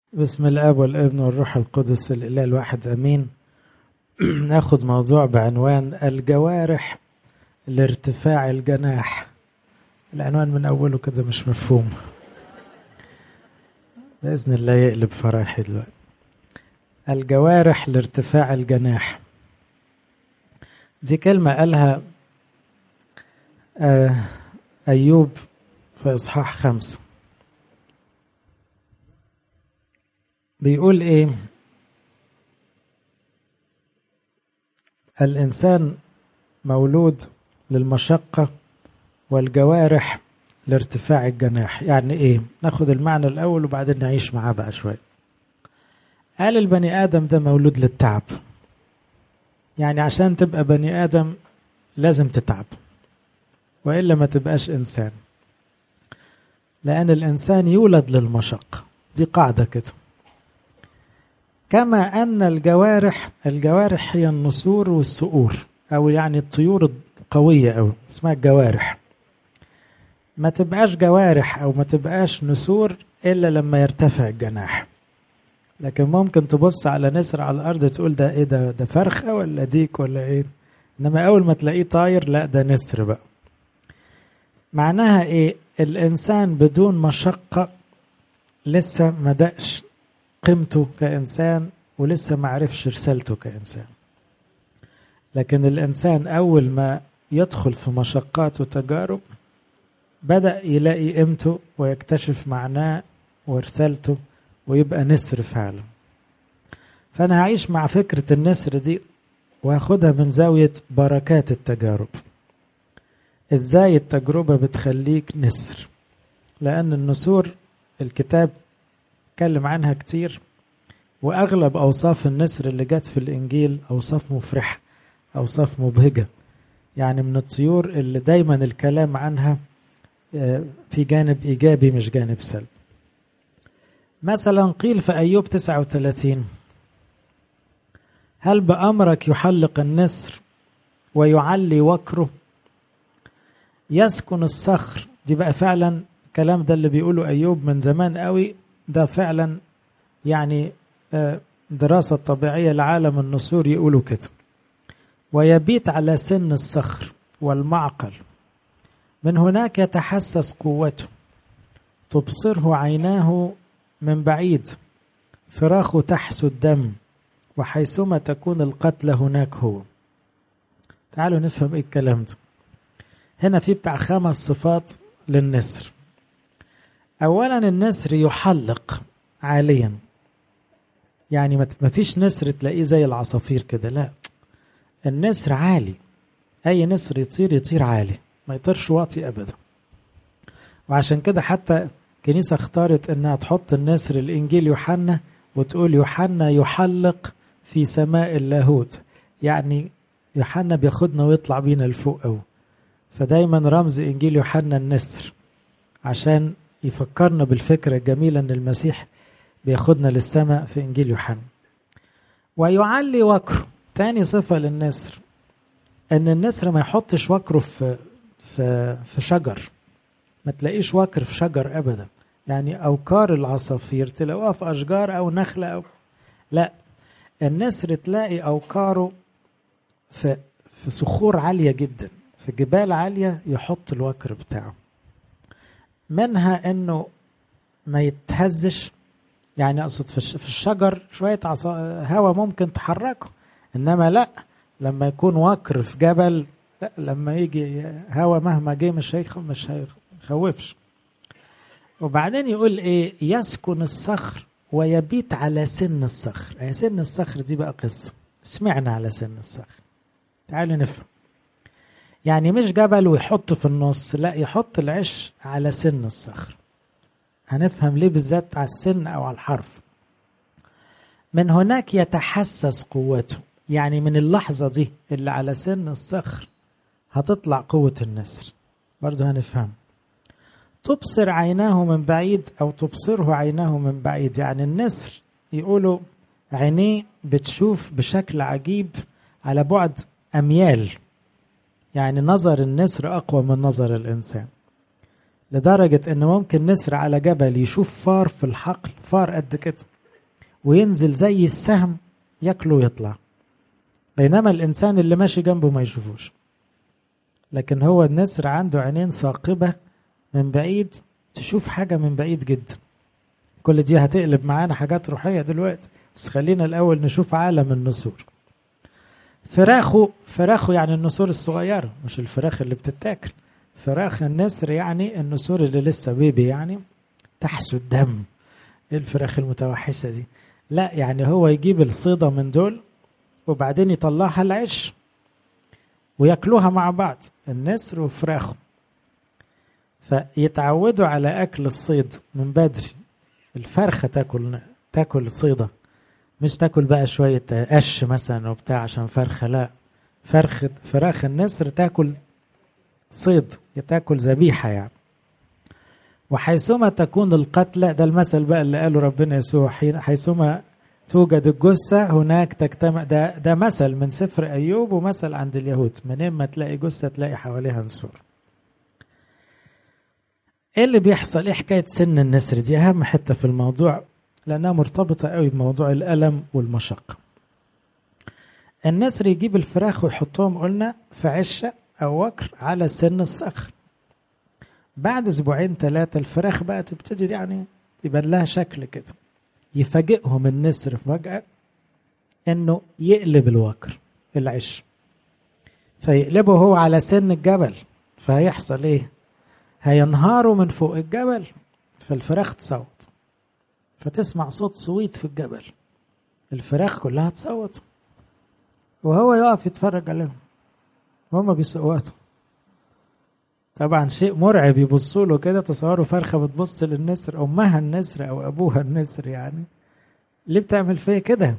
بسم الاب والابن والروح القدس الاله الواحد امين ناخد موضوع بعنوان الجوارح لارتفاع الجناح العنوان من اوله كده مش مفهوم باذن الله يقلب فراحي دلوقتي الجوارح لارتفاع الجناح دي كلمة قالها آه أيوب في إصحاح خمسة بيقول إيه الإنسان مولود للمشقة والجوارح لارتفاع الجناح يعني إيه ناخد المعنى الأول وبعدين نعيش معاه بقى شوية قال البني آدم ده مولود للتعب يعني عشان تبقى بني آدم لازم تتعب وإلا ما تبقاش إنسان لأن الإنسان يولد للمشقة دي قاعدة كده كما أن الجوارح الجوارح هي النسور والصقور أو يعني الطيور القوية أو اسمها الجوارح ما تبقاش جوارح أو ما تبقاش نسور إلا لما يرتفع الجناح لكن ممكن تبص على نسر على الأرض تقول ده إيه ده ده فرخة ولا ديك ولا إيه إنما أول ما تلاقيه طاير لا ده نسر بقى معناها إيه الإنسان بدون مشقة لسه ما دقش قيمته كإنسان ولسه ما عرفش رسالته كإنسان لكن الإنسان أول ما يدخل في مشقات وتجارب بدأ يلاقي قيمته ويكتشف معناه ورسالته ويبقى نسر فعلا فأنا هعيش مع فكرة النسر دي وهاخدها من زاوية بركات التجارب ازاي التجربة بتخليك نسر لأن النسور الكتاب اتكلم عنها كتير وأغلب أوصاف النسر اللي جت في الإنجيل أوصاف مفرحة أوصاف مبهجة يعني من الطيور اللي دايما الكلام عنها في جانب إيجابي مش جانب سلبي مثلا قيل في أيوب 39 هل بأمرك يحلق النسر ويعلي وكره يسكن الصخر دي بقى فعلا الكلام ده اللي بيقوله أيوب من زمان قوي ده فعلا يعني دراسة طبيعية لعالم النسور يقولوا كده ويبيت على سن الصخر والمعقل من هناك يتحسس قوته تبصره عيناه من بعيد فراخه تحسو الدم وحيثما تكون القتلى هناك هو تعالوا نفهم ايه الكلام ده هنا في بتاع خمس صفات للنسر اولا النسر يحلق عاليا يعني ما فيش نسر تلاقيه زي العصافير كده لا النسر عالي اي نسر يطير يطير عالي ما يطيرش واطي ابدا وعشان كده حتى الكنيسة اختارت انها تحط النسر الانجيل يوحنا وتقول يوحنا يحلق في سماء اللاهوت يعني يوحنا بياخدنا ويطلع بينا لفوق قوي فدايما رمز انجيل يوحنا النسر عشان يفكرنا بالفكرة الجميلة ان المسيح بياخدنا للسماء في انجيل يوحنا ويعلي وكره تاني صفة للنسر ان النسر ما يحطش وكره في في في شجر ما تلاقيش وكر في شجر ابدا يعني اوكار العصافير تلاقوها في اشجار او نخله او لا النسر تلاقي اوكاره في في صخور عاليه جدا في جبال عاليه يحط الوكر بتاعه منها انه ما يتهزش يعني اقصد في الشجر شويه هواء ممكن تحركه انما لا لما يكون وكر في جبل لا لما يجي هواء مهما جه مش هيخ مش هيخوفش وبعدين يقول ايه يسكن الصخر ويبيت على سن الصخر هي سن الصخر دي بقى قصه اشمعنى على سن الصخر تعالوا نفهم يعني مش جبل ويحط في النص لا يحط العش على سن الصخر هنفهم ليه بالذات على السن او على الحرف من هناك يتحسس قوته يعني من اللحظه دي اللي على سن الصخر هتطلع قوه النسر برضه هنفهم تبصر عيناه من بعيد او تبصره عيناه من بعيد يعني النسر يقولوا عينيه بتشوف بشكل عجيب على بعد اميال يعني نظر النسر اقوى من نظر الانسان لدرجة ان ممكن نسر على جبل يشوف فار في الحقل فار قد كده وينزل زي السهم ياكله ويطلع بينما الإنسان اللي ماشي جنبه ما يشوفوش لكن هو النسر عنده عينين ثاقبة من بعيد تشوف حاجة من بعيد جدا كل دي هتقلب معانا حاجات روحية دلوقتي بس خلينا الأول نشوف عالم النسور فراخه فراخه يعني النسور الصغيرة مش الفراخ اللي بتتاكل فراخ النسر يعني النسور اللي لسه بيبي يعني تحسو الدم ايه الفراخ المتوحشة دي لا يعني هو يجيب الصيدة من دول وبعدين يطلعها العش وياكلوها مع بعض النسر وفراخه فيتعودوا على اكل الصيد من بدري الفرخه تاكل تاكل صيده مش تاكل بقى شويه قش مثلا وبتاع عشان فرخه لا فرخه فراخ النسر تاكل صيد تاكل ذبيحه يعني وحيثما تكون القتلى ده المثل بقى اللي قاله ربنا يسوع حيثما توجد الجثة هناك تجتمع ده ده مثل من سفر أيوب ومثل عند اليهود منين ما تلاقي جثة تلاقي حواليها نسور. إيه اللي بيحصل؟ إيه حكاية سن النسر دي أهم حتة في الموضوع لأنها مرتبطة قوي بموضوع الألم والمشقة. النسر يجيب الفراخ ويحطهم قلنا في عشة أو وكر على سن الصخر. بعد أسبوعين ثلاثة الفراخ بقى تبتدي يعني يبان لها شكل كده. يفاجئهم النسر فجأة انه يقلب الوكر العش فيقلبه هو على سن الجبل فهيحصل ايه هينهاروا من فوق الجبل فالفراخ تصوت فتسمع صوت صويت في الجبل الفراخ كلها تصوت وهو يقف يتفرج عليهم هما بيصوتوا طبعا شيء مرعب يبصوا له كده تصوروا فرخه بتبص للنسر امها النسر او ابوها النسر يعني ليه بتعمل فيا كده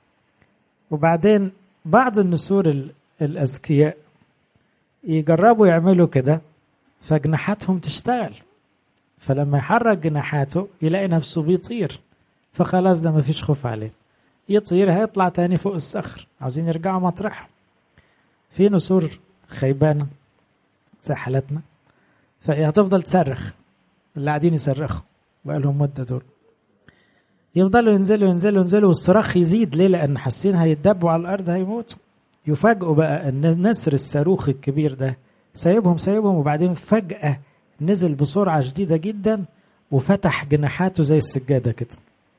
وبعدين بعض النسور الاذكياء يجربوا يعملوا كده فجناحاتهم تشتغل فلما يحرك جناحاته يلاقي نفسه بيطير فخلاص ده مفيش خوف عليه يطير هيطلع تاني فوق الصخر عاوزين يرجعوا مطرحهم في نسور خيبانه زي حالتنا فهي هتفضل تصرخ اللي قاعدين يصرخوا بقالهم مده دول يفضلوا ينزلوا ينزلوا ينزلوا والصراخ يزيد ليه؟ لأن حاسين هيتدبوا على الأرض هيموتوا يفاجئوا بقى إن النسر الصاروخ الكبير ده سايبهم سايبهم وبعدين فجأة نزل بسرعة شديدة جدا وفتح جناحاته زي السجادة كده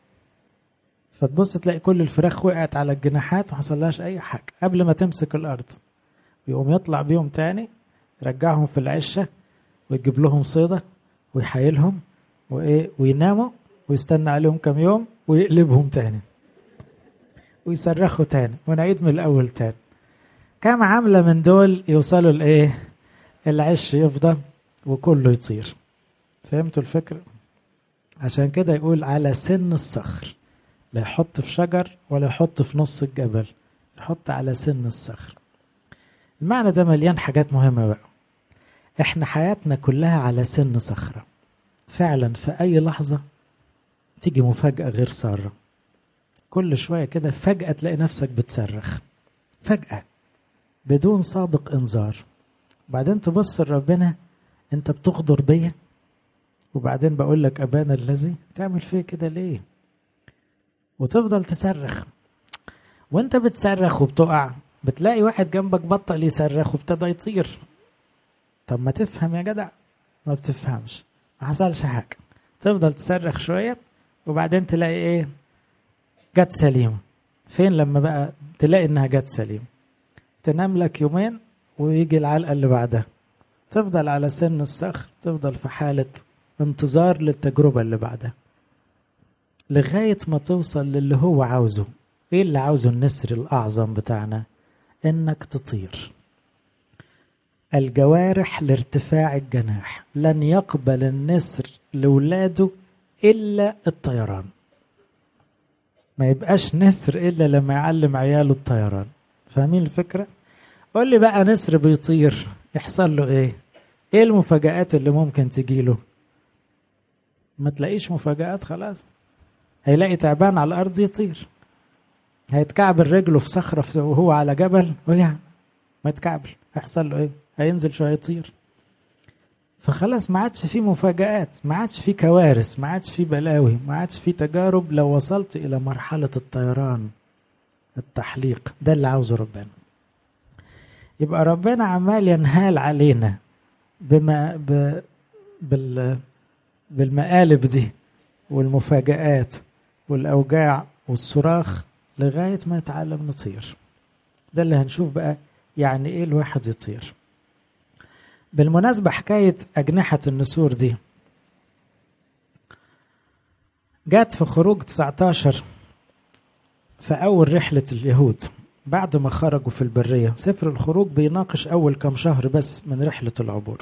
فتبص تلاقي كل الفراخ وقعت على الجناحات وحصلهاش أي حاجة قبل ما تمسك الأرض يقوم يطلع بيهم تاني يرجعهم في العشة ويجيب لهم صيدة ويحايلهم وإيه ويناموا ويستنى عليهم كم يوم ويقلبهم تاني ويصرخوا تاني ونعيد من الأول تاني كم عملة من دول يوصلوا لإيه العش يفضى وكله يطير فهمتوا الفكرة عشان كده يقول على سن الصخر لا يحط في شجر ولا يحط في نص الجبل يحط على سن الصخر المعنى ده مليان حاجات مهمة بقى احنا حياتنا كلها على سن صخرة فعلا في أي لحظة تيجي مفاجأة غير سارة كل شوية كده فجأة تلاقي نفسك بتصرخ فجأة بدون سابق إنذار بعدين تبص لربنا أنت بتغدر بيا وبعدين بقول لك أبانا الذي تعمل فيه كده ليه وتفضل تصرخ وانت بتصرخ وبتقع بتلاقي واحد جنبك بطل يصرخ وابتدى يطير طب ما تفهم يا جدع ما بتفهمش ما حصلش حاجة تفضل تصرخ شوية وبعدين تلاقي ايه جت سليمة فين لما بقى تلاقي انها جت سليمة تنام لك يومين ويجي العلقة اللي بعدها تفضل على سن الصخر تفضل في حالة انتظار للتجربة اللي بعدها لغاية ما توصل للي هو عاوزه ايه اللي عاوزه النسر الأعظم بتاعنا انك تطير الجوارح لارتفاع الجناح لن يقبل النسر لولاده إلا الطيران ما يبقاش نسر إلا لما يعلم عياله الطيران فاهمين الفكرة؟ قول لي بقى نسر بيطير يحصل له ايه؟ ايه المفاجآت اللي ممكن تجيله؟ ما تلاقيش مفاجآت خلاص هيلاقي تعبان على الأرض يطير هيتكعبل رجله في صخرة وهو على جبل ويعني ما يتكعبل هيحصل له ايه؟ هينزل شوية يطير فخلاص ما عادش في مفاجآت ما عادش في كوارث ما عادش في بلاوي ما عادش في تجارب لو وصلت إلى مرحلة الطيران التحليق ده اللي عاوزه ربنا يبقى ربنا عمال ينهال علينا بما ب بال بالمقالب دي والمفاجآت والأوجاع والصراخ لغاية ما نتعلم نطير ده اللي هنشوف بقى يعني ايه الواحد يطير بالمناسبة حكاية أجنحة النسور دي جات في خروج 19 في أول رحلة اليهود بعد ما خرجوا في البرية سفر الخروج بيناقش أول كم شهر بس من رحلة العبور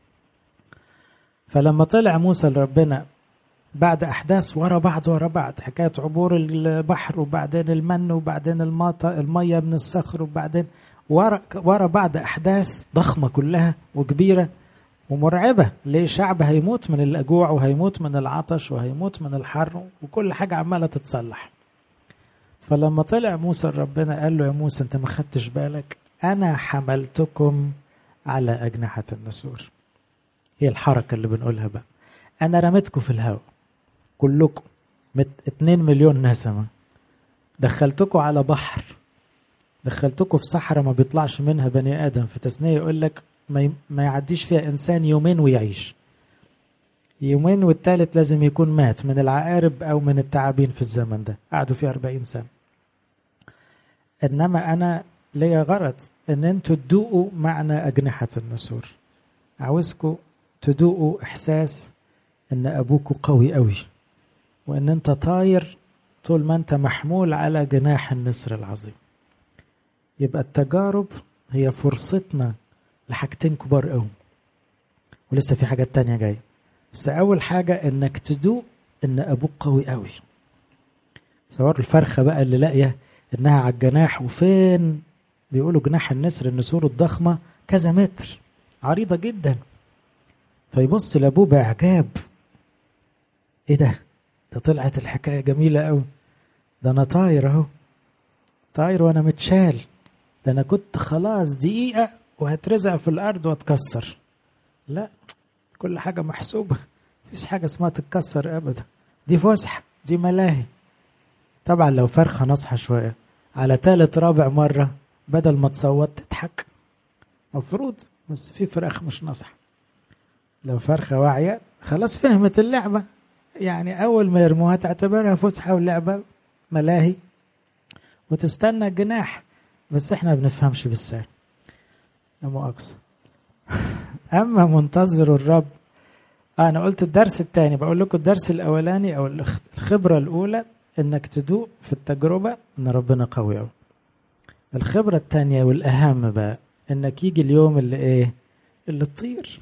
فلما طلع موسى لربنا بعد أحداث ورا بعض ورا بعض حكاية عبور البحر وبعدين المن وبعدين المطة المية من الصخر وبعدين ورا ورا بعض أحداث ضخمة كلها وكبيرة ومرعبة ليه شعب هيموت من الأجوع وهيموت من العطش وهيموت من الحر وكل حاجة عمالة تتصلح فلما طلع موسى ربنا قال له يا موسى انت ما خدتش بالك انا حملتكم على اجنحه النسور هي الحركه اللي بنقولها بقى انا رميتكم في الهواء كلكم مت... 2 مليون نسمه دخلتكم على بحر دخلتكم في صحراء ما بيطلعش منها بني ادم في تثنيه يقول لك ما, ي... ما يعديش فيها انسان يومين ويعيش يومين والتالت لازم يكون مات من العقارب او من التعابين في الزمن ده قعدوا فيه 40 سنه انما انا ليا غرض ان انتوا تدوقوا معنى اجنحه النسور عاوزكم تدوقوا احساس ان ابوكوا قوي قوي وان انت طاير طول ما انت محمول على جناح النسر العظيم يبقى التجارب هي فرصتنا لحاجتين كبار قوي ولسه في حاجات تانية جايه بس اول حاجه انك تدوق ان ابوك قوي قوي صور الفرخه بقى اللي لاقيه انها على الجناح وفين بيقولوا جناح النسر النسور الضخمه كذا متر عريضه جدا فيبص لابوه باعجاب ايه ده ده طلعت الحكايه جميله قوي ده انا طاير اهو طاير وانا متشال ده انا كنت خلاص دقيقه وهترزع في الارض واتكسر لا كل حاجة محسوبة مفيش حاجة اسمها تتكسر أبدا دي فسحة دي ملاهي طبعا لو فرخة نصحى شوية على تالت رابع مرة بدل ما تصوت تضحك مفروض بس في فراخ مش نصحى لو فرخة واعية خلاص فهمت اللعبة يعني أول ما يرموها تعتبرها فسحة ولعبة ملاهي وتستنى الجناح بس احنا بنفهمش بالسهل لا مؤاخذة أما منتظر الرب أنا قلت الدرس الثاني بقول لكم الدرس الأولاني أو الخبرة الأولى إنك تدوق في التجربة إن ربنا قوي أوي. الخبرة الثانية والأهم بقى إنك يجي اليوم اللي إيه؟ اللي تطير.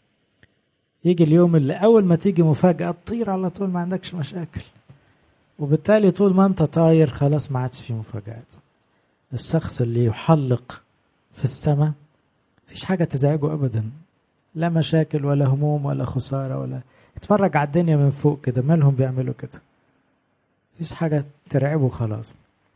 يجي اليوم اللي أول ما تيجي مفاجأة تطير على طول ما عندكش مشاكل. وبالتالي طول ما أنت طاير خلاص ما عادش في مفاجآت. الشخص اللي يحلق في السماء مفيش حاجة تزعجه أبدا لا مشاكل ولا هموم ولا خسارة ولا اتفرج على الدنيا من فوق كده مالهم بيعملوا كده مفيش حاجة ترعبه خلاص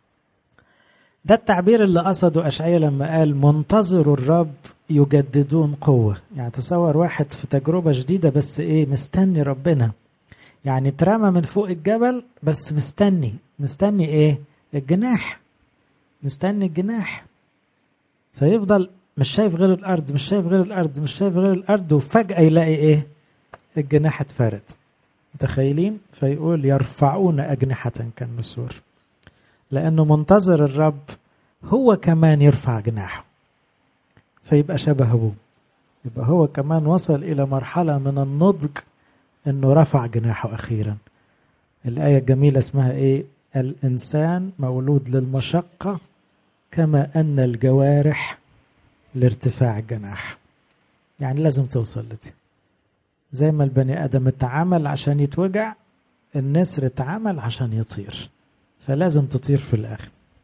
ده التعبير اللي قصده أشعية لما قال منتظر الرب يجددون قوة يعني تصور واحد في تجربة جديدة بس إيه مستني ربنا يعني اترمى من فوق الجبل بس مستني مستني إيه الجناح مستني الجناح فيفضل مش شايف غير الارض مش شايف غير الارض مش شايف غير الارض وفجاه يلاقي ايه الجناح اتفرد متخيلين فيقول يرفعون اجنحه كالنسور لانه منتظر الرب هو كمان يرفع جناحه فيبقى شبه ابوه يبقى هو كمان وصل الى مرحله من النضج انه رفع جناحه اخيرا الايه الجميله اسمها ايه الانسان مولود للمشقه كما ان الجوارح لارتفاع الجناح يعني لازم توصل لدي زي ما البني ادم اتعمل عشان يتوجع النسر اتعمل عشان يطير فلازم تطير في الاخر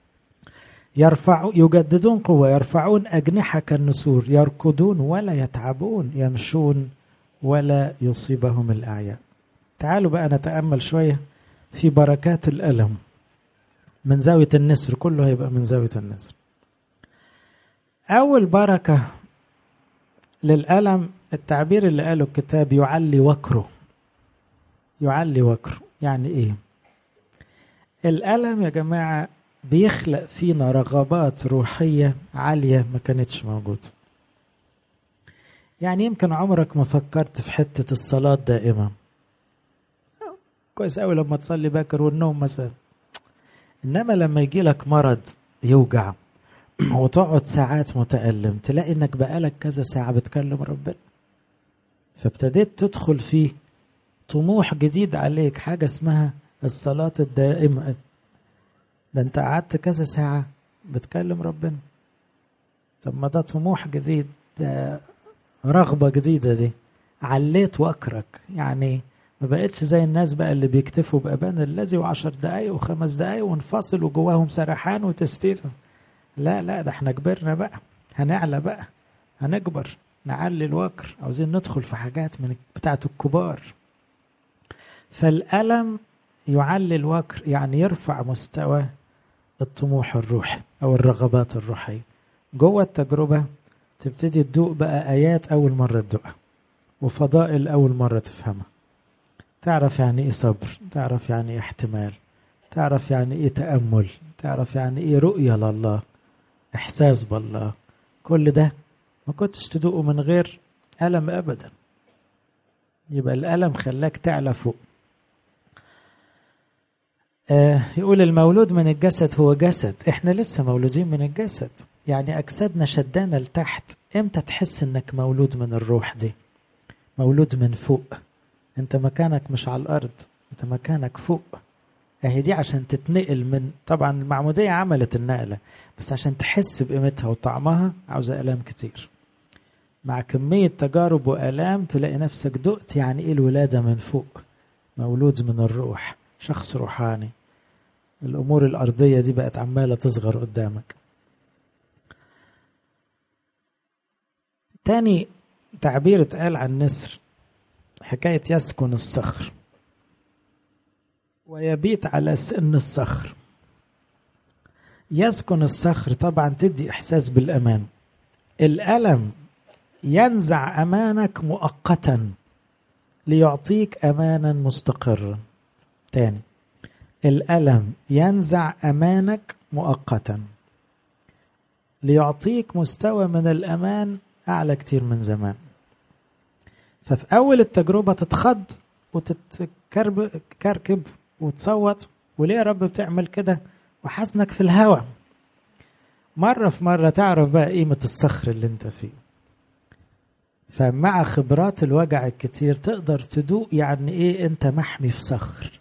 يرفع يجددون قوة يرفعون أجنحة كالنسور يركضون ولا يتعبون يمشون ولا يصيبهم الأعياء تعالوا بقى نتأمل شوية في بركات الألم من زاوية النسر كله هيبقى من زاوية النسر أول بركة للألم التعبير اللي قاله الكتاب يعلي وكره يعلي وكره يعني ايه الألم يا جماعة بيخلق فينا رغبات روحية عالية ما كانتش موجودة يعني يمكن عمرك ما فكرت في حتة الصلاة دائما كويس قوي لما تصلي باكر والنوم مثلا انما لما يجي لك مرض يوجع وتقعد ساعات متألم تلاقي انك بقالك كذا ساعة بتكلم ربنا فابتديت تدخل في طموح جديد عليك حاجة اسمها الصلاة الدائمة ده انت قعدت كذا ساعة بتكلم ربنا طب ما ده طموح جديد ده رغبة جديدة دي عليت وكرك يعني ما بقتش زي الناس بقى اللي بيكتفوا بأبان الذي وعشر دقايق وخمس دقايق وانفصل وجواهم سرحان وتستيت لا لا ده احنا كبرنا بقى هنعلى بقى هنكبر نعلي الوكر عاوزين ندخل في حاجات من بتاعة الكبار فالألم يعلي الوكر يعني يرفع مستوى الطموح الروحي أو الرغبات الروحية جوه التجربة تبتدي تدوق بقى آيات أول مرة تدوقها وفضائل أول مرة تفهمها تعرف يعني إيه صبر تعرف يعني إيه احتمال تعرف يعني إيه تأمل تعرف يعني إيه رؤية لله إحساس بالله كل ده ما كنتش تدوقه من غير ألم أبدا يبقى الألم خلاك تعلى فوق آه يقول المولود من الجسد هو جسد احنا لسه مولودين من الجسد يعني أجسادنا شدانا لتحت امتى تحس انك مولود من الروح دي مولود من فوق انت مكانك مش على الارض انت مكانك فوق اهي دي عشان تتنقل من طبعا المعمودية عملت النقلة بس عشان تحس بقيمتها وطعمها عاوزة آلام كتير مع كمية تجارب وآلام تلاقي نفسك دقت يعني ايه الولادة من فوق مولود من الروح شخص روحاني الأمور الأرضية دي بقت عمالة تصغر قدامك تاني تعبير اتقال عن النسر حكاية يسكن الصخر ويبيت على سن الصخر يسكن الصخر طبعا تدي إحساس بالأمان الألم ينزع أمانك مؤقتا ليعطيك أمانا مستقرا تاني الألم ينزع أمانك مؤقتا ليعطيك مستوى من الأمان أعلى كتير من زمان ففي أول التجربة تتخض وتتكركب وتصوت وليه يا رب بتعمل كده وحزنك في الهوى مرة في مرة تعرف بقى قيمة الصخر اللي انت فيه فمع خبرات الوجع الكتير تقدر تدوق يعني ايه انت محمي في صخر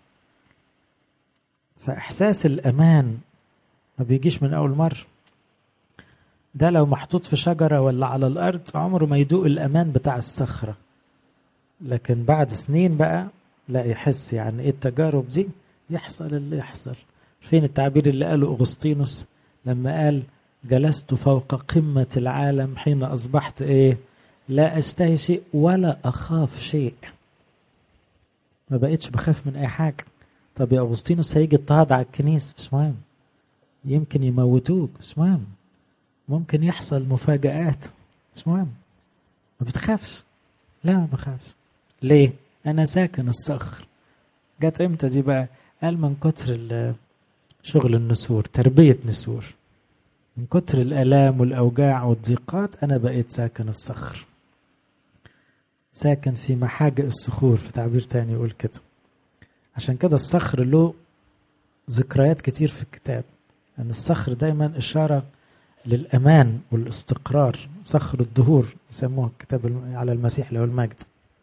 فإحساس الأمان ما بيجيش من أول مرة ده لو محطوط في شجرة ولا على الأرض عمره ما يدوق الأمان بتاع الصخرة لكن بعد سنين بقى لا يحس يعني ايه التجارب دي يحصل اللي يحصل فين التعبير اللي قاله أغسطينوس لما قال جلست فوق قمة العالم حين أصبحت إيه لا أشتهي شيء ولا أخاف شيء ما بقتش بخاف من أي حاجة طب يا أغسطينوس هيجي اضطهاد على الكنيسة مش مهم يمكن يموتوك مش مهم ممكن يحصل مفاجآت مش مهم ما بتخافش لا ما بخافش ليه أنا ساكن الصخر جت امتى دي بقى قال من كتر شغل النسور تربية نسور من كتر الآلام والأوجاع والضيقات أنا بقيت ساكن الصخر ساكن في محاجئ الصخور في تعبير تاني يقول كده عشان كده الصخر له ذكريات كتير في الكتاب أن يعني الصخر دايما إشارة للأمان والاستقرار صخر الدهور يسموه الكتاب على المسيح له المجد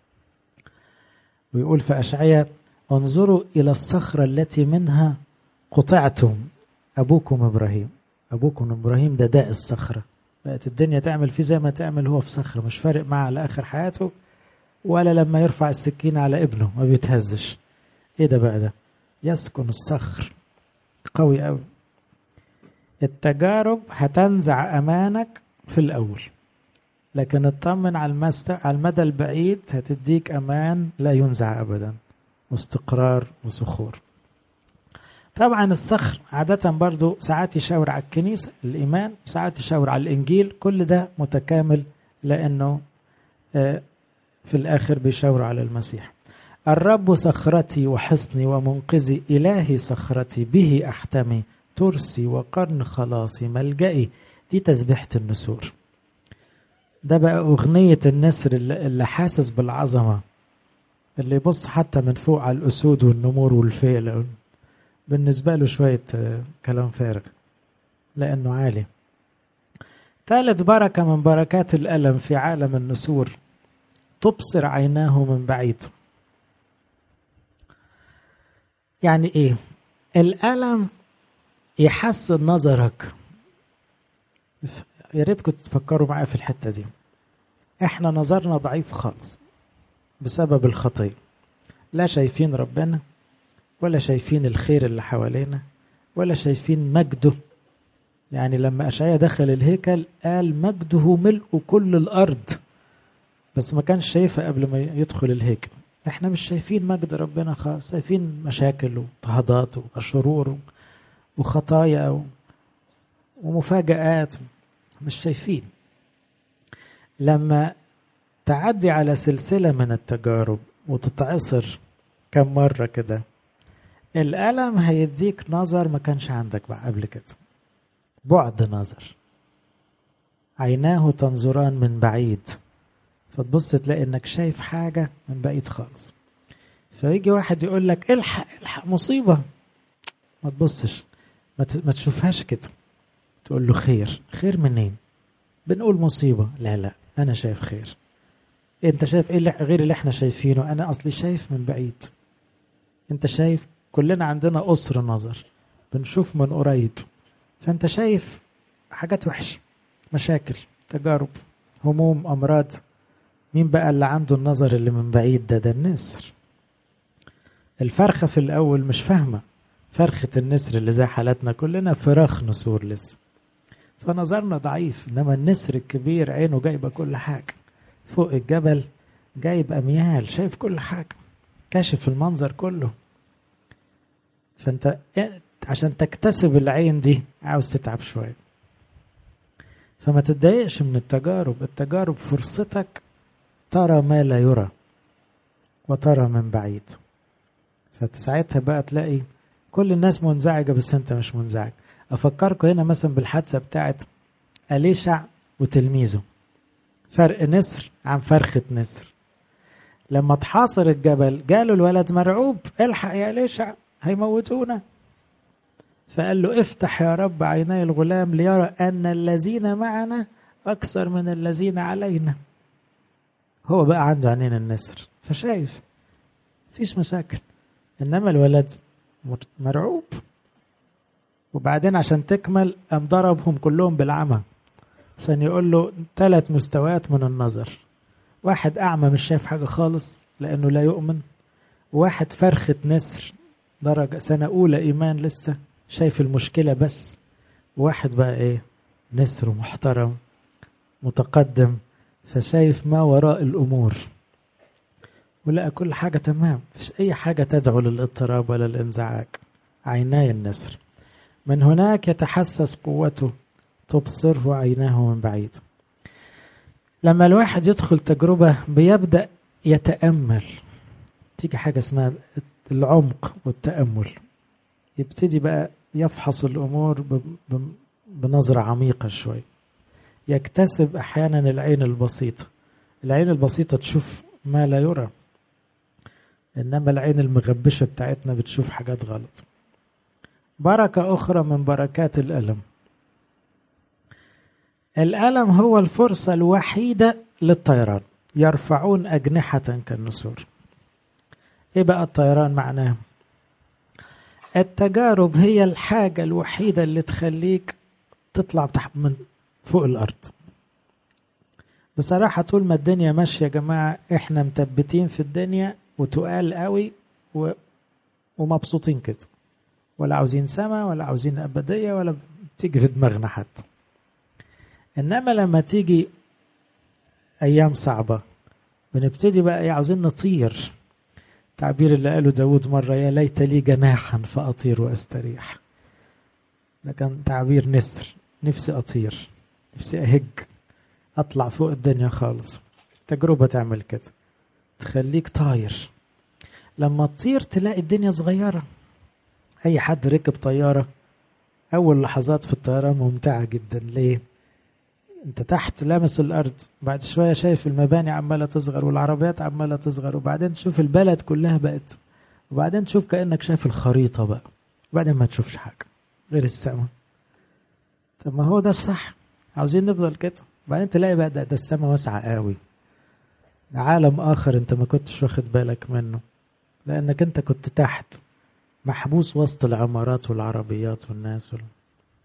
ويقول في أشعية انظروا إلى الصخرة التي منها قطعتم أبوكم إبراهيم أبوكم إبراهيم ده داء الصخرة بقت الدنيا تعمل فيه زي ما تعمل هو في صخرة مش فارق معاه على آخر حياته ولا لما يرفع السكين على ابنه ما بيتهزش ايه ده بقى ده يسكن الصخر قوي قوي التجارب هتنزع امانك في الاول لكن اطمن على المست... على المدى البعيد هتديك امان لا ينزع ابدا واستقرار وصخور طبعا الصخر عادة برضو ساعات يشاور على الكنيسة الإيمان ساعات يشاور على الإنجيل كل ده متكامل لأنه في الآخر بيشاوروا على المسيح الرب صخرتي وحصني ومنقذي إلهي صخرتي به أحتمي ترسي وقرن خلاصي ملجئي دي تسبيحة النسور ده بقى أغنية النسر اللي حاسس بالعظمة اللي يبص حتى من فوق على الأسود والنمور والفيل بالنسبة له شوية كلام فارغ لأنه عالي ثالث بركة من بركات الألم في عالم النسور تبصر عيناه من بعيد يعني ايه الألم يحسن نظرك يا ريت كنت تفكروا معايا في الحتة دي احنا نظرنا ضعيف خالص بسبب الخطية لا شايفين ربنا ولا شايفين الخير اللي حوالينا ولا شايفين مجده يعني لما أشعيا دخل الهيكل قال مجده ملء كل الأرض بس ما كانش شايفها قبل ما يدخل الهيكل احنا مش شايفين مجد ربنا خالص شايفين مشاكل واضطهادات وشرور وخطايا ومفاجآت مش شايفين لما تعدي على سلسلة من التجارب وتتعصر كم مرة كده الألم هيديك نظر ما كانش عندك بقى قبل كده بعد نظر عيناه تنظران من بعيد فتبص تلاقي انك شايف حاجة من بعيد خالص فيجي واحد يقول لك الحق الحق مصيبة ما تبصش ما تشوفهاش كده تقول له خير خير منين بنقول مصيبة لا لا أنا شايف خير أنت شايف إيه اللي غير اللي إحنا شايفينه أنا أصلي شايف من بعيد أنت شايف كلنا عندنا قصر نظر بنشوف من قريب فأنت شايف حاجات وحشة مشاكل تجارب هموم أمراض مين بقى اللي عنده النظر اللي من بعيد ده ده النسر الفرخة في الأول مش فاهمة فرخة النسر اللي زي حالتنا كلنا فراخ نسور لسه فنظرنا ضعيف إنما النسر الكبير عينه جايبة كل حاجة فوق الجبل جايب أميال شايف كل حاجة كاشف المنظر كله فأنت عشان تكتسب العين دي عاوز تتعب شوية فما تتضايقش من التجارب التجارب فرصتك ترى ما لا يرى وترى من بعيد فساعتها بقى تلاقي كل الناس منزعجة بس انت مش منزعج افكركم هنا مثلا بالحادثة بتاعت أليشع وتلميذه فرق نسر عن فرخة نسر لما تحاصر الجبل جاله الولد مرعوب الحق يا أليشع هيموتونا فقال له افتح يا رب عيني الغلام ليرى أن الذين معنا أكثر من الذين علينا هو بقى عنده عينين النسر فشايف مفيش مشاكل انما الولد مرعوب وبعدين عشان تكمل قام ضربهم كلهم بالعمى عشان يقول له ثلاث مستويات من النظر واحد اعمى مش شايف حاجه خالص لانه لا يؤمن واحد فرخه نسر درجه سنه اولى ايمان لسه شايف المشكله بس واحد بقى ايه نسر محترم متقدم فشايف ما وراء الأمور ولقى كل حاجة تمام مفيش أي حاجة تدعو للاضطراب ولا الانزعاج عيناي النسر من هناك يتحسس قوته تبصره عيناه من بعيد لما الواحد يدخل تجربة بيبدأ يتأمل تيجي حاجة اسمها العمق والتأمل يبتدي بقى يفحص الأمور بنظرة عميقة شوي يكتسب احيانا العين البسيطه العين البسيطه تشوف ما لا يرى انما العين المغبشه بتاعتنا بتشوف حاجات غلط بركه اخرى من بركات الالم الالم هو الفرصه الوحيده للطيران يرفعون اجنحه كالنسور ايه بقى الطيران معناه التجارب هي الحاجه الوحيده اللي تخليك تطلع من فوق الارض بصراحة طول ما الدنيا ماشية يا جماعة احنا مثبتين في الدنيا وتقال قوي و... ومبسوطين كده ولا عاوزين سما ولا عاوزين أبدية ولا تيجي في دماغنا حتى إنما لما تيجي أيام صعبة بنبتدي بقى ايه عاوزين نطير التعبير اللي قاله داود مرة يا ليت لي جناحا فأطير وأستريح ده كان تعبير نسر نفسي أطير نفسي أهج أطلع فوق الدنيا خالص تجربة تعمل كده تخليك طاير لما تطير تلاقي الدنيا صغيرة أي حد ركب طيارة أول لحظات في الطيران ممتعة جدا ليه؟ أنت تحت لامس الأرض بعد شوية شايف المباني عمالة تصغر والعربيات عمالة تصغر وبعدين تشوف البلد كلها بقت وبعدين تشوف كأنك شايف الخريطة بقى وبعدين ما تشوفش حاجة غير السماء طب ما هو ده الصح عاوزين نفضل كده وبعدين تلاقي بقى ده, ده السماء واسعة قوي عالم آخر أنت ما كنتش واخد بالك منه لأنك أنت كنت تحت محبوس وسط العمارات والعربيات والناس وال...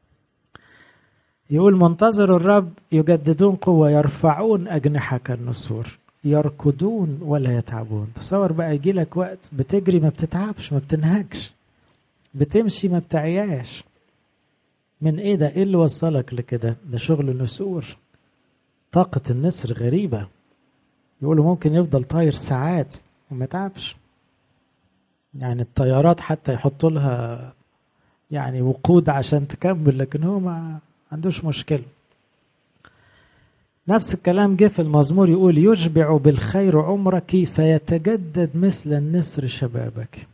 يقول منتظر الرب يجددون قوة يرفعون أجنحة كالنسور يركضون ولا يتعبون تصور بقى يجي لك وقت بتجري ما بتتعبش ما بتنهكش بتمشي ما بتعياش من ايه ده ايه اللي وصلك لكده ده شغل نسور طاقة النسر غريبة يقولوا ممكن يفضل طاير ساعات وما تعبش يعني الطيارات حتى يحطوا لها يعني وقود عشان تكمل لكن هو ما عندوش مشكلة نفس الكلام جه في المزمور يقول يشبع بالخير عمرك فيتجدد مثل النسر شبابك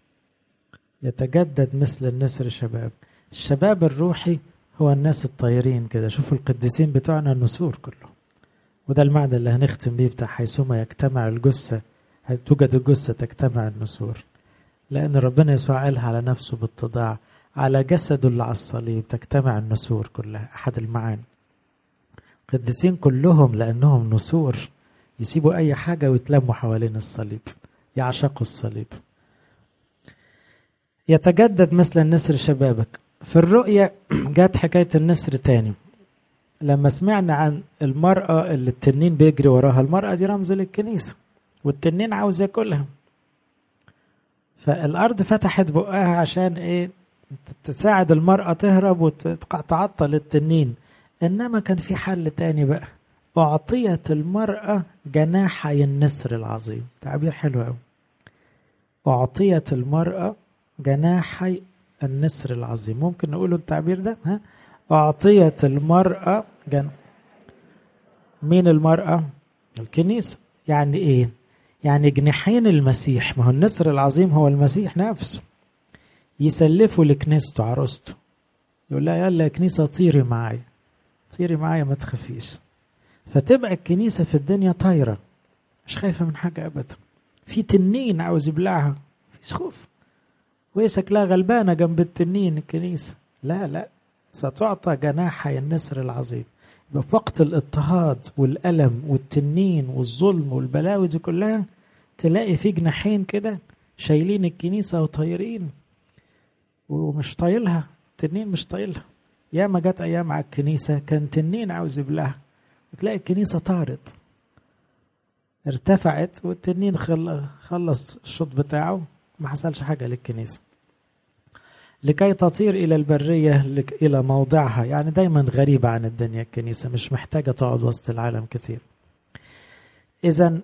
يتجدد مثل النسر شباب الشباب الروحي هو الناس الطايرين كده شوفوا القديسين بتوعنا النسور كله وده المعنى اللي هنختم بيه بتاع حيثما يجتمع الجثة توجد الجثة تجتمع النسور لأن ربنا يسوع قالها على نفسه بالتضاع على جسده اللي على الصليب تجتمع النسور كلها أحد المعاني القديسين كلهم لأنهم نسور يسيبوا أي حاجة ويتلموا حوالين الصليب يعشقوا الصليب يتجدد مثل النسر شبابك في الرؤية جت حكاية النسر تاني لما سمعنا عن المرأة اللي التنين بيجري وراها المرأة دي رمز للكنيسة والتنين عاوز ياكلها فالأرض فتحت بقها عشان إيه تساعد المرأة تهرب وتعطل التنين إنما كان في حل تاني بقى أعطيت المرأة جناحي النسر العظيم تعبير حلو أوي أعطيت المرأة جناحي النسر العظيم ممكن نقوله التعبير ده ها أعطيت المرأة جن... مين المرأة الكنيسة يعني إيه يعني جناحين المسيح ما هو النسر العظيم هو المسيح نفسه يسلفوا لكنيسته عروسته يقول لها يلا يا كنيسة طيري معايا طيري معايا ما تخافيش فتبقى الكنيسة في الدنيا طايرة مش خايفة من حاجة أبدا في تنين عاوز يبلعها مفيش خوف وهي شكلها غلبانة جنب التنين الكنيسة لا لا ستعطى جناحي النسر العظيم يبقى في وقت الاضطهاد والألم والتنين والظلم والبلاوي دي كلها تلاقي في جناحين كده شايلين الكنيسة وطايرين ومش طايلها التنين مش طايلها ياما جت أيام على الكنيسة كان تنين عاوز يبلعها وتلاقي الكنيسة طارت ارتفعت والتنين خلص الشوط بتاعه ما حصلش حاجة للكنيسة لكي تطير إلى البرية إلى موضعها يعني دايما غريبة عن الدنيا الكنيسة مش محتاجة تقعد وسط العالم كتير إذا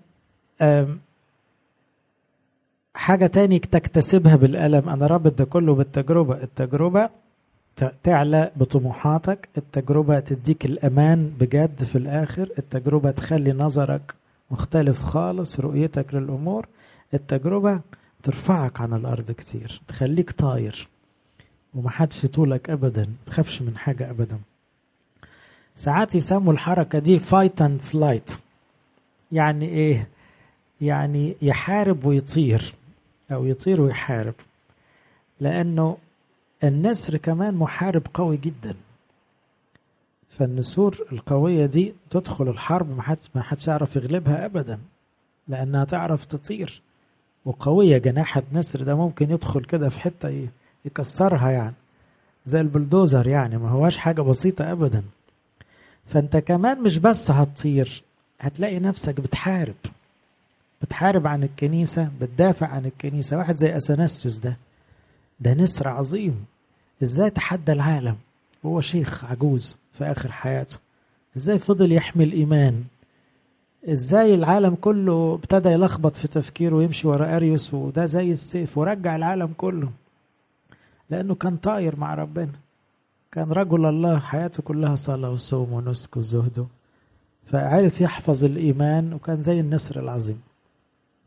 حاجة تاني تكتسبها بالألم أنا رابط ده كله بالتجربة التجربة تعلى بطموحاتك التجربة تديك الأمان بجد في الآخر التجربة تخلي نظرك مختلف خالص رؤيتك للأمور التجربة ترفعك عن الأرض كتير تخليك طاير ومحدش يطولك أبدا تخافش من حاجة أبدا ساعات يسموا الحركة دي فايت اند فلايت يعني إيه يعني يحارب ويطير أو يطير ويحارب لأنه النسر كمان محارب قوي جدا فالنسور القوية دي تدخل الحرب ما حدش ما حدش يعرف يغلبها أبدا لأنها تعرف تطير وقوية جناحة نسر ده ممكن يدخل كده في حتة يكسرها يعني زي البلدوزر يعني ما هواش حاجة بسيطة أبدا فأنت كمان مش بس هتطير هتلاقي نفسك بتحارب بتحارب عن الكنيسة بتدافع عن الكنيسة واحد زي أثناسيوس ده ده نسر عظيم ازاي تحدى العالم هو شيخ عجوز في آخر حياته ازاي فضل يحمي الإيمان ازاي العالم كله ابتدى يلخبط في تفكيره ويمشي ورا اريوس وده زي السيف ورجع العالم كله لانه كان طاير مع ربنا كان رجل الله حياته كلها صلاه وصوم ونسك وزهد فعرف يحفظ الايمان وكان زي النسر العظيم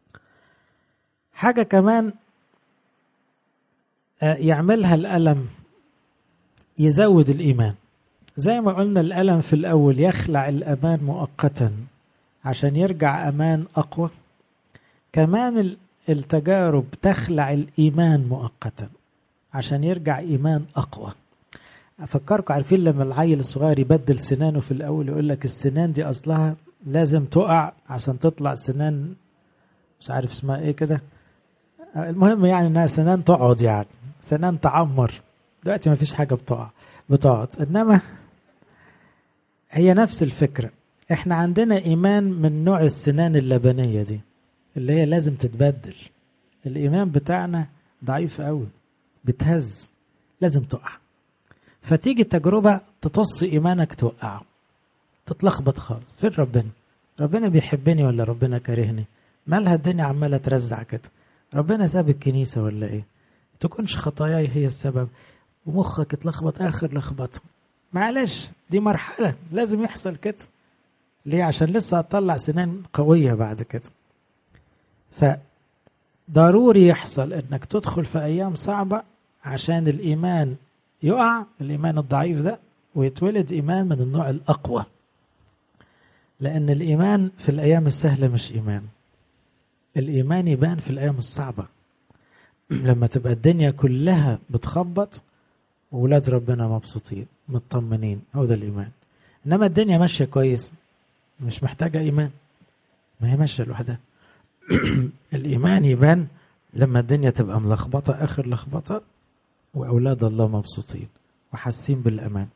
حاجة كمان يعملها الألم يزود الإيمان زي ما قلنا الألم في الأول يخلع الأمان مؤقتا عشان يرجع أمان أقوى كمان التجارب تخلع الإيمان مؤقتا عشان يرجع إيمان أقوى أفكركم عارفين لما العيل الصغير يبدل سنانه في الأول يقول لك السنان دي أصلها لازم تقع عشان تطلع سنان مش عارف اسمها إيه كده المهم يعني إنها سنان تقعد يعني سنان تعمر دلوقتي ما فيش حاجة بتقع بتقعد إنما هي نفس الفكرة احنا عندنا إيمان من نوع السنان اللبنية دي اللي هي لازم تتبدل الإيمان بتاعنا ضعيف قوي بتهز لازم تقع فتيجي تجربة تطص إيمانك توقعه تتلخبط خالص فين ربنا ربنا بيحبني ولا ربنا كارهني مالها الدنيا عمالة ترزع كده ربنا ساب الكنيسة ولا ايه تكونش خطاياي هي السبب ومخك اتلخبط آخر لخبطه معلش دي مرحلة لازم يحصل كده ليه عشان لسه هتطلع سنان قوية بعد كده فضروري يحصل انك تدخل في ايام صعبة عشان الايمان يقع الايمان الضعيف ده ويتولد ايمان من النوع الاقوى لان الايمان في الايام السهلة مش ايمان الايمان يبان في الايام الصعبة لما تبقى الدنيا كلها بتخبط وولاد ربنا مبسوطين مطمنين هو ده الايمان انما الدنيا ماشيه كويس مش محتاجه ايمان ما هي ماشيه لوحدها الايمان يبان لما الدنيا تبقى ملخبطه اخر لخبطه واولاد الله مبسوطين وحاسين بالامان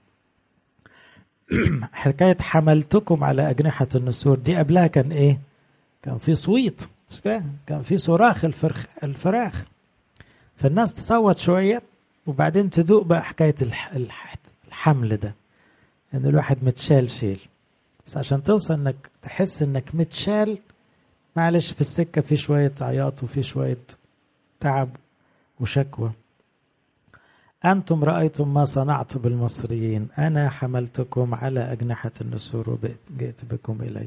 حكايه حملتكم على اجنحه النسور دي قبلها كان ايه كان في صويت مش كده كان في صراخ الفرخ الفراخ فالناس تصوت شويه وبعدين تدوق بقى حكايه الح... الح... الحمل ده ان الواحد متشال شيل بس عشان توصل انك تحس انك متشال معلش في السكة في شوية عياط وفي شوية تعب وشكوى أنتم رأيتم ما صنعت بالمصريين أنا حملتكم على أجنحة النسور وجئت بكم إلي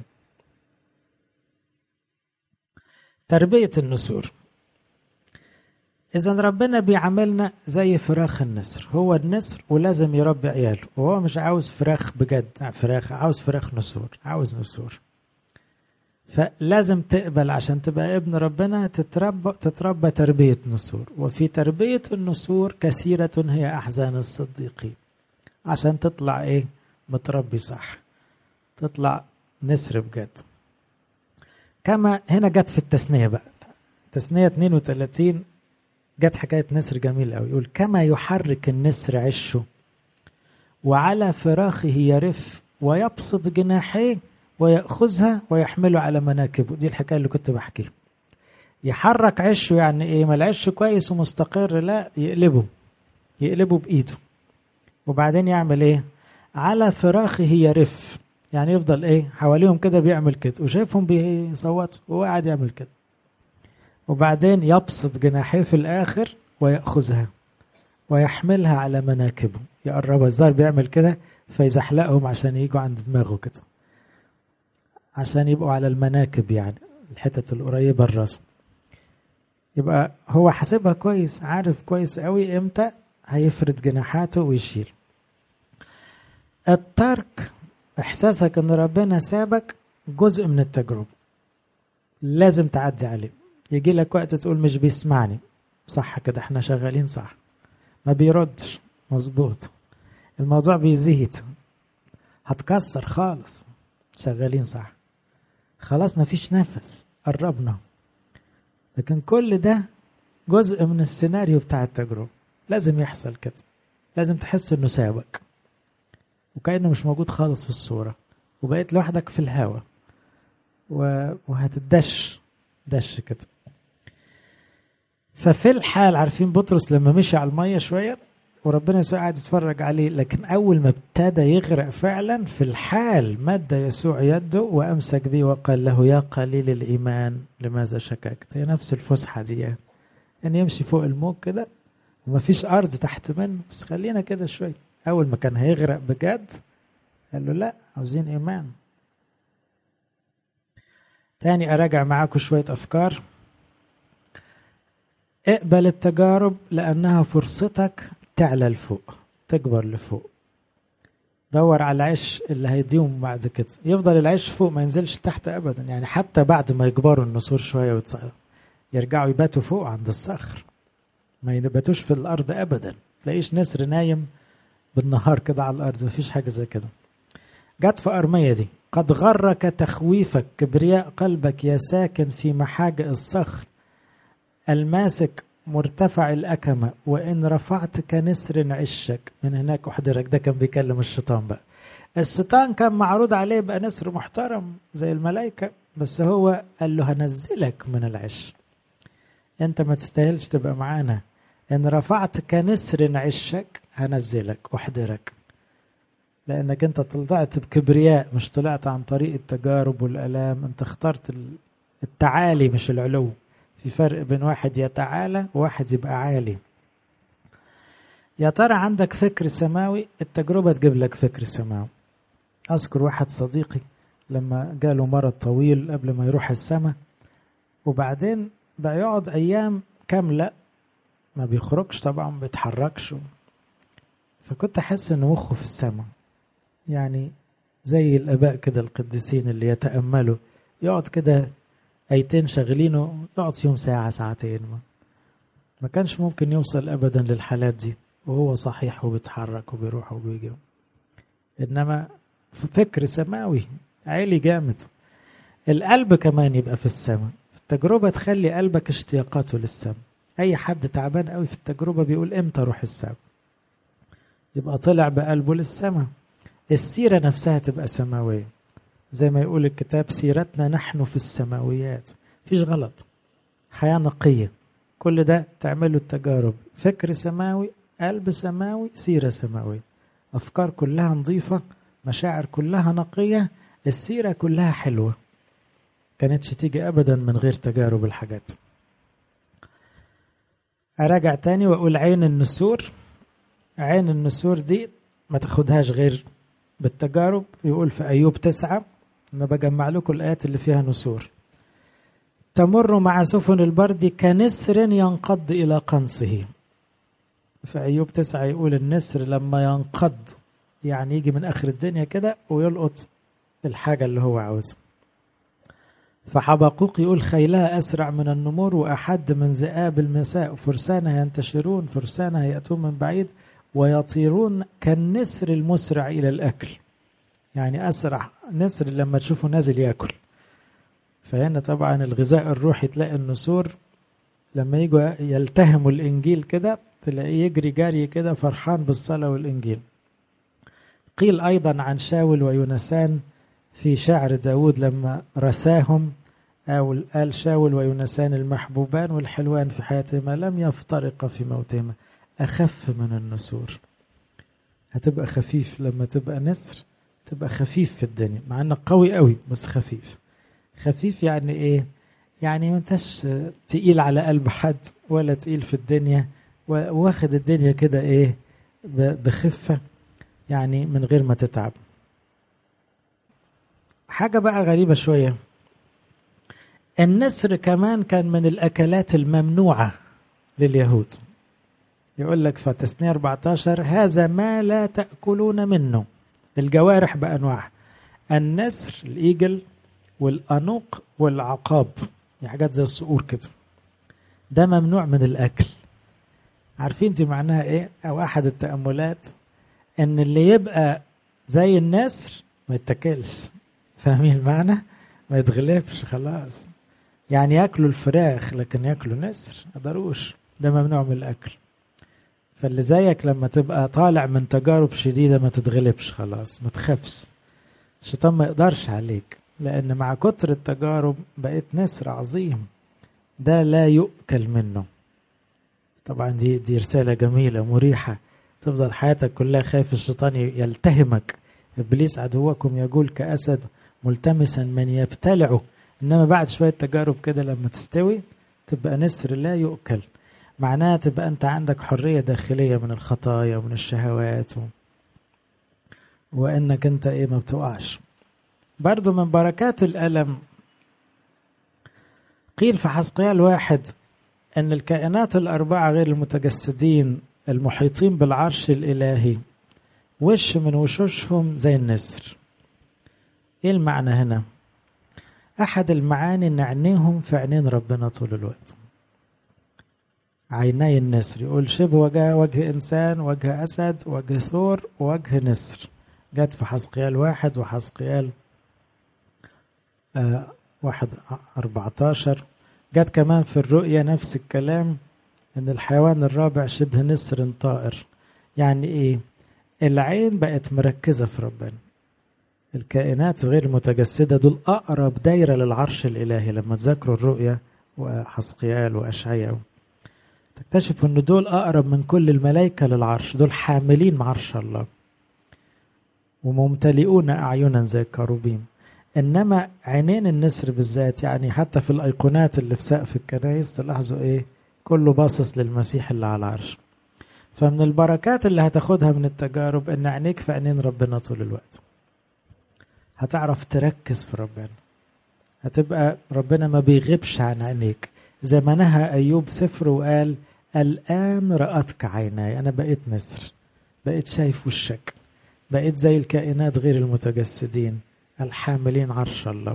تربية النسور إذا ربنا بيعاملنا زي فراخ النسر هو النسر ولازم يربي عياله وهو مش عاوز فراخ بجد فراخ عاوز فراخ نسور عاوز نسور فلازم تقبل عشان تبقى ابن ربنا تتربى تتربى تربية نسور وفي تربية النسور كثيرة هي أحزان الصديقين عشان تطلع إيه متربي صح تطلع نسر بجد كما هنا جت في التثنية بقى تثنية 32 جت حكاية نسر جميل قوي يقول كما يحرك النسر عشه وعلى فراخه يرف ويبسط جناحيه ويأخذها ويحمله على مناكبه دي الحكاية اللي كنت بحكيها يحرك عشه يعني ايه ما العش كويس ومستقر لا يقلبه يقلبه بإيده وبعدين يعمل ايه على فراخه يرف يعني يفضل ايه حواليهم كده بيعمل كده وشايفهم بيصوتوا وهو قاعد يعمل كده وبعدين يبسط جناحيه في الآخر ويأخذها ويحملها على مناكبه يقربها الزار بيعمل كده فيزحلقهم عشان يجوا عند دماغه كده عشان يبقوا على المناكب يعني الحتت القريبة الرسم يبقى هو حاسبها كويس عارف كويس قوي امتى هيفرد جناحاته ويشيل الترك احساسك ان ربنا سابك جزء من التجربة لازم تعدي عليه يجي لك وقت تقول مش بيسمعني صح كده احنا شغالين صح ما بيردش مظبوط الموضوع بيزيد هتكسر خالص شغالين صح خلاص ما فيش نفس قربنا لكن كل ده جزء من السيناريو بتاع التجربة لازم يحصل كده لازم تحس انه سابك وكأنه مش موجود خالص في الصورة وبقيت لوحدك في الهوا وهتدش دش كده ففي الحال عارفين بطرس لما مشي على المية شوية وربنا يسوع قاعد يتفرج عليه لكن أول ما ابتدى يغرق فعلا في الحال مد يسوع يده وأمسك به وقال له يا قليل الإيمان لماذا شككت هي نفس الفسحة دي يعني أن يمشي فوق الموج كده ومفيش أرض تحت منه بس خلينا كده شوية أول ما كان هيغرق بجد قال له لا عاوزين إيمان تاني أراجع معاكم شوية أفكار اقبل التجارب لأنها فرصتك تعلى لفوق تكبر لفوق دور على العيش اللي هيديهم بعد كده يفضل العيش فوق ما ينزلش تحت أبدا يعني حتى بعد ما يكبروا النسور شوية ويتصغر يرجعوا يباتوا فوق عند الصخر ما يباتوش في الأرض أبدا تلاقيش نسر نايم بالنهار كده على الأرض مفيش حاجة زي كده جت في أرمية دي قد غرك تخويفك كبرياء قلبك يا ساكن في محاجئ الصخر الماسك مرتفع الأكمة وإن رفعت كنسر عشك من هناك أحضرك ده كان بيكلم الشيطان بقى الشيطان كان معروض عليه بقى نسر محترم زي الملائكة بس هو قال له هنزلك من العش انت ما تستاهلش تبقى معانا ان رفعت كنسر عشك هنزلك احضرك لانك انت طلعت بكبرياء مش طلعت عن طريق التجارب والالام انت اخترت التعالي مش العلو في فرق بين واحد يتعالى وواحد يبقى عالي يا ترى عندك فكر سماوي التجربة تجيب لك فكر سماوي أذكر واحد صديقي لما جاله مرض طويل قبل ما يروح السماء وبعدين بقى يقعد أيام كاملة ما بيخرجش طبعا ما بيتحركش فكنت أحس إن مخه في السماء يعني زي الآباء كده القديسين اللي يتأملوا يقعد كده ايتين شغلينه يقعد فيهم ساعة ساعتين ما. ما كانش ممكن يوصل ابدا للحالات دي وهو صحيح وبيتحرك وبيروح وبيجي انما فكر سماوي عالي جامد القلب كمان يبقى في السماء التجربة تخلي قلبك اشتياقاته للسماء اي حد تعبان قوي في التجربة بيقول امتى اروح السماء يبقى طلع بقلبه للسماء السيرة نفسها تبقى سماوية زي ما يقول الكتاب سيرتنا نحن في السماويات فيش غلط حياة نقية كل ده تعمله التجارب فكر سماوي قلب سماوي سيرة سماوية أفكار كلها نظيفة مشاعر كلها نقية السيرة كلها حلوة كانتش تيجي أبدا من غير تجارب الحاجات أراجع تاني وأقول عين النسور عين النسور دي ما تاخدهاش غير بالتجارب يقول في أيوب تسعة أنا بجمع لكم الآيات اللي فيها نسور تمر مع سفن البرد كنسر ينقض إلى قنصه في أيوب تسعة يقول النسر لما ينقض يعني يجي من آخر الدنيا كده ويلقط الحاجة اللي هو عاوزها فحبقوق يقول خيلها أسرع من النمور وأحد من ذئاب المساء فرسانها ينتشرون فرسانها يأتون من بعيد ويطيرون كالنسر المسرع إلى الأكل يعني أسرع نسر لما تشوفه نازل يأكل فهنا طبعا الغذاء الروحي تلاقي النسور لما يجوا يلتهموا الإنجيل كده تلاقيه يجري جري كده فرحان بالصلاة والإنجيل قيل أيضا عن شاول ويونسان في شعر داود لما رثاهم أو قال شاول ويونسان المحبوبان والحلوان في حياتهما لم يفترقا في موتهما أخف من النسور هتبقى خفيف لما تبقى نسر تبقى خفيف في الدنيا مع انك قوي قوي بس خفيف خفيف يعني ايه يعني ما انتش تقيل على قلب حد ولا تقيل في الدنيا واخد الدنيا كده ايه بخفة يعني من غير ما تتعب حاجة بقى غريبة شوية النسر كمان كان من الأكلات الممنوعة لليهود يقول لك في تسنية 14 هذا ما لا تأكلون منه الجوارح بأنواعها النسر الإيجل والأنوق والعقاب دي حاجات زي الصقور كده ده ممنوع من الأكل عارفين دي معناها إيه أو أحد التأملات إن اللي يبقى زي النسر ما يتاكلش فاهمين المعنى ما يتغلبش خلاص يعني ياكلوا الفراخ لكن ياكلوا نسر ما قدروش ده ممنوع من الأكل فاللي زيك لما تبقى طالع من تجارب شديدة ما تتغلبش خلاص ما تخافش الشيطان ما يقدرش عليك لأن مع كتر التجارب بقيت نسر عظيم ده لا يؤكل منه طبعا دي دي رسالة جميلة مريحة تفضل حياتك كلها خايف الشيطان يلتهمك إبليس عدوكم يقول كأسد ملتمسا من يبتلعه إنما بعد شوية تجارب كده لما تستوي تبقى نسر لا يؤكل معناها تبقى أنت عندك حرية داخلية من الخطايا ومن الشهوات و... وإنك أنت إيه ما بتقعش برضو من بركات الألم قيل في حسقيال واحد أن الكائنات الأربعة غير المتجسدين المحيطين بالعرش الإلهي وش من وشوشهم زي النسر ايه المعنى هنا احد المعاني ان عينيهم في عينين ربنا طول الوقت عيني النسر يقول شبه وجه وجه انسان وجه اسد وجه ثور وجه نسر جت في حسقيال واحد وحسقيال آه واحد أربعتاشر جت كمان في الرؤية نفس الكلام ان الحيوان الرابع شبه نسر طائر يعني ايه العين بقت مركزة في ربنا الكائنات غير المتجسدة دول أقرب دايرة للعرش الإلهي لما تذكروا الرؤية وحسقيال وأشعياء تكتشف أن دول أقرب من كل الملائكة للعرش دول حاملين عرش الله وممتلئون أعينا زي الكروبيم إنما عينين النسر بالذات يعني حتى في الأيقونات اللي في سقف الكنايس تلاحظوا إيه كله باصص للمسيح اللي على العرش فمن البركات اللي هتاخدها من التجارب ان عينيك في عينين ربنا طول الوقت هتعرف تركز في ربنا هتبقى ربنا ما بيغيبش عن عينيك زي ما نهى ايوب سفر وقال الان رأتك عيناي انا بقيت نسر بقيت شايف وشك بقيت زي الكائنات غير المتجسدين الحاملين عرش الله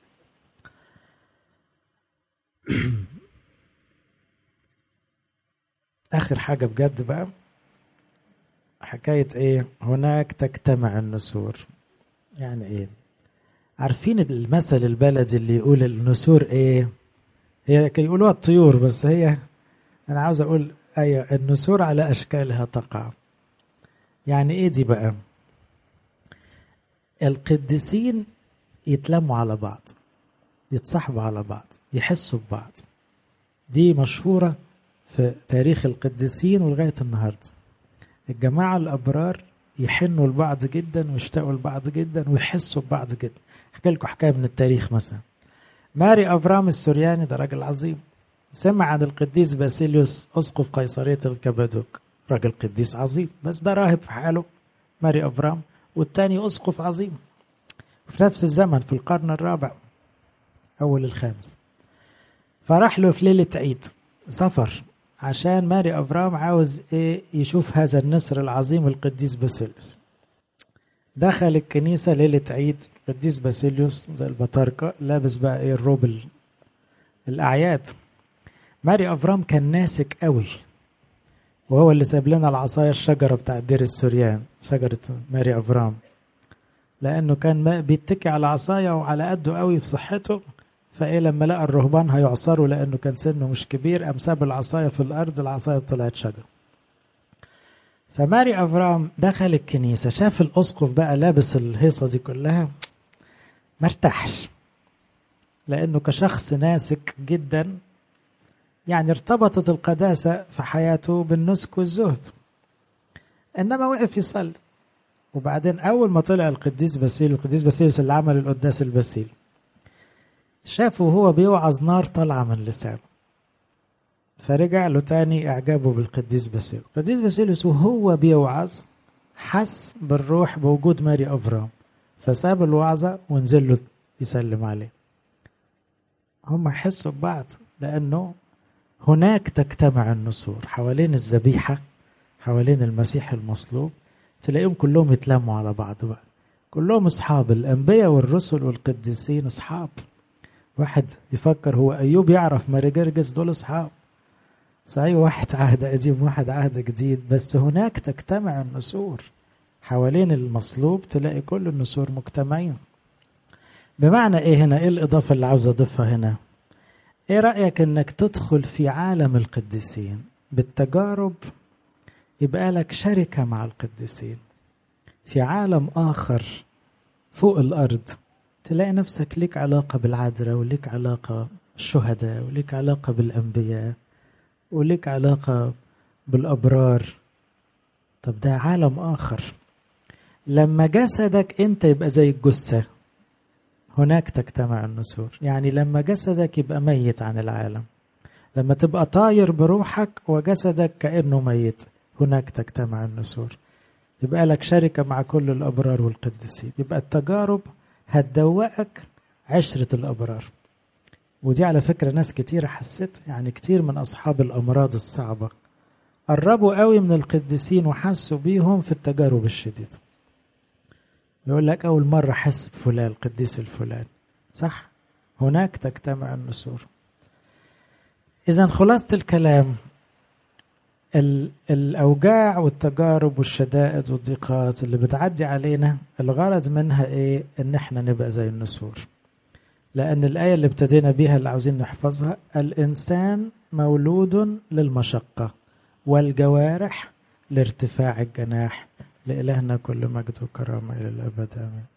اخر حاجه بجد بقى حكايه ايه هناك تجتمع النسور يعني ايه عارفين المثل البلدي اللي يقول النسور ايه هي يقولوها الطيور بس هي انا عاوز اقول ايوه النسور على اشكالها تقع يعني ايه دي بقى القديسين يتلموا على بعض يتصاحبوا على بعض يحسوا ببعض دي مشهوره في تاريخ القديسين ولغاية النهاردة الجماعة الأبرار يحنوا لبعض جدا ويشتاقوا لبعض جدا ويحسوا ببعض جدا أحكي لكم حكاية من التاريخ مثلا ماري أفرام السورياني ده راجل عظيم سمع عن القديس باسيليوس أسقف قيصرية الكبادوك راجل قديس عظيم بس ده راهب في حاله ماري أفرام والتاني أسقف عظيم في نفس الزمن في القرن الرابع أول الخامس فراح له في ليلة عيد سفر عشان ماري أفرام عاوز إيه يشوف هذا النسر العظيم القديس باسيليوس دخل الكنيسة ليلة عيد القديس باسيليوس زي البطاركة لابس بقى إيه الروب الأعياد ماري أفرام كان ناسك قوي وهو اللي ساب لنا العصاية الشجرة بتاع دير السوريان شجرة ماري أفرام لأنه كان بيتكي على عصاية وعلى قده قوي في صحته فايه لما لقى الرهبان هيعصروا لانه كان سنه مش كبير قام ساب العصايه في الارض العصايه طلعت شجره فماري افرام دخل الكنيسه شاف الاسقف بقى لابس الهيصه دي كلها ما ارتاحش لانه كشخص ناسك جدا يعني ارتبطت القداسه في حياته بالنسك والزهد انما وقف يصلي وبعدين اول ما طلع القديس باسيل القديس باسيليوس اللي عمل القداس الباسيل شافه وهو بيوعظ نار طالعة من لسانه فرجع له تاني إعجابه بالقديس باسيليوس القديس باسيليوس وهو بيوعظ حس بالروح بوجود ماري أفرام فساب الوعظة ونزل له يسلم عليه هم يحسوا ببعض لأنه هناك تجتمع النسور حوالين الذبيحة حوالين المسيح المصلوب تلاقيهم كلهم يتلموا على بعض بقى كلهم أصحاب الأنبياء والرسل والقديسين أصحاب واحد يفكر هو أيوب يعرف ماري جرجس دول أصحاب صحيح واحد عهد قديم واحد عهد جديد بس هناك تجتمع النسور حوالين المصلوب تلاقي كل النسور مجتمعين بمعنى ايه هنا ايه الاضافه اللي عاوز اضيفها هنا ايه رايك انك تدخل في عالم القديسين بالتجارب يبقى لك شركه مع القديسين في عالم اخر فوق الارض تلاقي نفسك لك علاقه بالعذراء ولك علاقه بالشهداء ولك علاقه بالانبياء ولك علاقه بالابرار طب ده عالم اخر لما جسدك انت يبقى زي الجثه هناك تجتمع النسور يعني لما جسدك يبقى ميت عن العالم لما تبقى طاير بروحك وجسدك كأنه ميت هناك تجتمع النسور يبقى لك شركة مع كل الأبرار والقديسين يبقى التجارب هتدوقك عشرة الأبرار ودي على فكرة ناس كتير حست يعني كتير من أصحاب الأمراض الصعبة قربوا قوي من القديسين وحسوا بيهم في التجارب الشديدة يقول لك أول مرة حس بفلان القديس الفلاني صح هناك تجتمع النسور إذا خلاصة الكلام الأوجاع والتجارب والشدائد والضيقات اللي بتعدي علينا الغرض منها إيه؟ إن إحنا نبقى زي النسور لأن الآية اللي ابتدينا بيها اللي عاوزين نحفظها الإنسان مولود للمشقة والجوارح لارتفاع الجناح لإلهنا كل مجد وكرامة إلى الأبد آمين